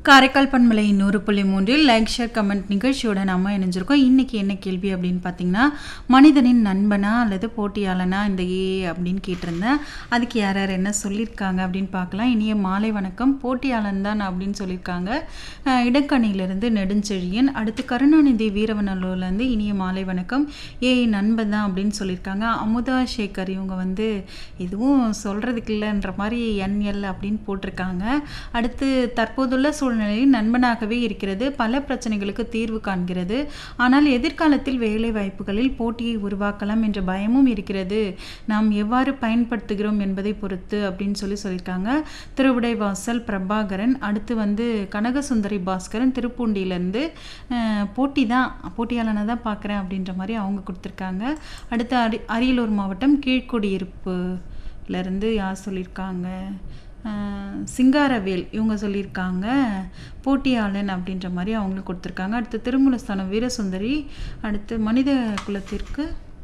காரைக்கால் பண்பலை நூறு புள்ளி மூன்றில் லைக் ஷேர் கமெண்ட் நிகழ்ச்சியோட நம்ம இணைஞ்சிருக்கோம் இன்னைக்கு என்ன கேள்வி அப்படின்னு பார்த்தீங்கன்னா மனிதனின் நண்பனா அல்லது போட்டியாளனா இந்த ஏ அப்படின்னு கேட்டிருந்தேன் அதுக்கு யார் யார் என்ன சொல்லியிருக்காங்க அப்படின்னு பார்க்கலாம் இனிய மாலை வணக்கம் போட்டியாளன் தான் அப்படின்னு சொல்லியிருக்காங்க அஹ் இடக்கணியிலிருந்து நெடுஞ்செழியன் அடுத்து கருணாநிதி வீரவநல்லூர்லேருந்து இனிய மாலை வணக்கம் ஏ நண்பன் தான் அப்படின்னு சொல்லியிருக்காங்க அமுதா சேகர் இவங்க வந்து எதுவும் சொல்கிறதுக்கு இல்லைன்ற மாதிரி என்எல் அப்படின்னு போட்டிருக்காங்க அடுத்து தற்போதுள்ள சூழ்நிலையில் நண்பனாகவே இருக்கிறது பல பிரச்சனைகளுக்கு தீர்வு காண்கிறது ஆனால் எதிர்காலத்தில் வேலை வாய்ப்புகளில் போட்டியை உருவாக்கலாம் என்ற பயமும் இருக்கிறது நாம் எவ்வாறு பயன்படுத்துகிறோம் என்பதை பொறுத்து அப்படின்னு சொல்லி சொல்லியிருக்காங்க திருவிடைவாசல் பிரபாகரன் அடுத்து வந்து கனகசுந்தரி பாஸ்கரன் திருப்பூண்டியிலேருந்து போட்டி தான் போட்டியாளனை தான் பார்க்குறேன் அப்படின்ற மாதிரி அவங்க கொடுத்துருக்காங்க அடுத்து அரி அரியலூர் மாவட்டம் கீழ்க்குடியிருப்புலேருந்து யார் சொல்லியிருக்காங்க அஹ் சிங்காரவேல் இவங்க சொல்லியிருக்காங்க போட்டியாளன் அப்படின்ற மாதிரி அவங்களுக்கு கொடுத்துருக்காங்க அடுத்து திருமூலஸ்தானம் வீரசுந்தரி அடுத்து மனித குலத்திற்கு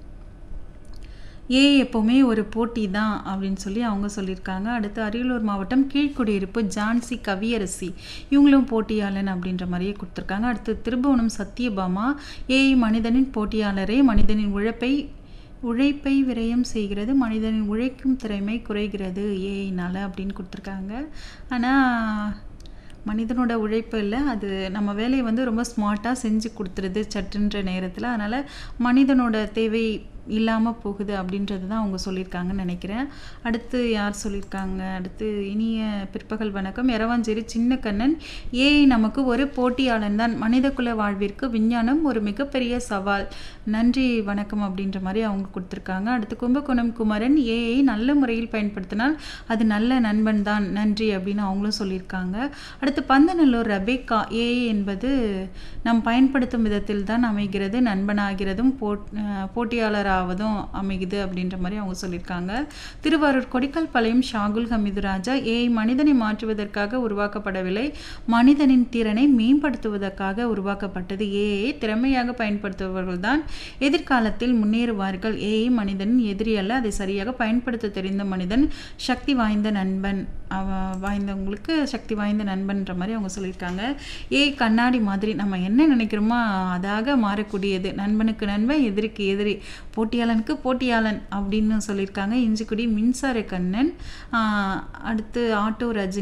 ஏ எப்போவுமே ஒரு போட்டி தான் அப்படின்னு சொல்லி அவங்க சொல்லியிருக்காங்க அடுத்து அரியலூர் மாவட்டம் கீழ்க்குடியிருப்பு ஜான்சி கவியரசி இவங்களும் போட்டியாளன் அப்படின்ற மாதிரியே கொடுத்துருக்காங்க அடுத்து திருபுவனம் சத்தியபாமா ஏ மனிதனின் போட்டியாளரே மனிதனின் உழைப்பை உழைப்பை விரயம் செய்கிறது மனிதனின் உழைக்கும் திறமை குறைகிறது ஏஐனால அப்படின்னு கொடுத்துருக்காங்க ஆனால் மனிதனோட உழைப்பு இல்லை அது நம்ம வேலையை வந்து ரொம்ப ஸ்மார்ட்டாக செஞ்சு கொடுத்துருது சட்டுன்ற நேரத்தில் அதனால் மனிதனோட தேவை இல்லாமல் போகுது அப்படின்றது தான் அவங்க சொல்லியிருக்காங்கன்னு நினைக்கிறேன் அடுத்து யார் சொல்லியிருக்காங்க அடுத்து இனிய பிற்பகல் வணக்கம் எரவாஞ்சேரி சின்ன கண்ணன் ஏஐ நமக்கு ஒரு போட்டியாளன் தான் மனிதகுல வாழ்விற்கு விஞ்ஞானம் ஒரு மிகப்பெரிய சவால் நன்றி வணக்கம் அப்படின்ற மாதிரி அவங்க கொடுத்துருக்காங்க அடுத்து கும்பகோணம் குமரன் ஏஐ நல்ல முறையில் பயன்படுத்தினால் அது நல்ல நண்பன் தான் நன்றி அப்படின்னு அவங்களும் சொல்லியிருக்காங்க அடுத்து பந்தநல்லூர் ரபேக்கா ஏஐ என்பது நாம் பயன்படுத்தும் விதத்தில் தான் அமைகிறது நண்பனாகிறதும் போட் போட்டியாளராவதும் அமைகுது அப்படின்ற மாதிரி அவங்க சொல்லியிருக்காங்க திருவாரூர் கொடிக்கல் பாளையம் ஷாகுல் ஹமீது ராஜா ஏஐ மனிதனை மாற்றுவதற்காக உருவாக்கப்படவில்லை மனிதனின் திறனை மேம்படுத்துவதற்காக உருவாக்கப்பட்டது ஏஐ திறமையாக பயன்படுத்துபவர்கள் தான் எதிர்காலத்தில் முன்னேறுவார்கள் ஏஐ மனிதனின் எதிரி அல்ல அதை சரியாக பயன்படுத்த தெரிந்த மனிதன் சக்தி வாய்ந்த நண்பன் அவ வாய்ந்தவங்களுக்கு சக்தி வாய்ந்த நண்பன்ற மாதிரி அவங்க சொல்லியிருக்காங்க ஏ கண்ணாடி மாதிரி நம்ம என்ன நினைக்கிறோமோ அதாக மாறக்கூடியது நண்பனுக்கு நண்பன் எதிரிக்கு எதிரி போட்டியாளனுக்கு போட்டியாளன் அப்படின்னு சொல்லியிருக்காங்க இஞ்சிக்குடி மின்சார கண்ணன் அடுத்து ஆட்டோ ரஜினி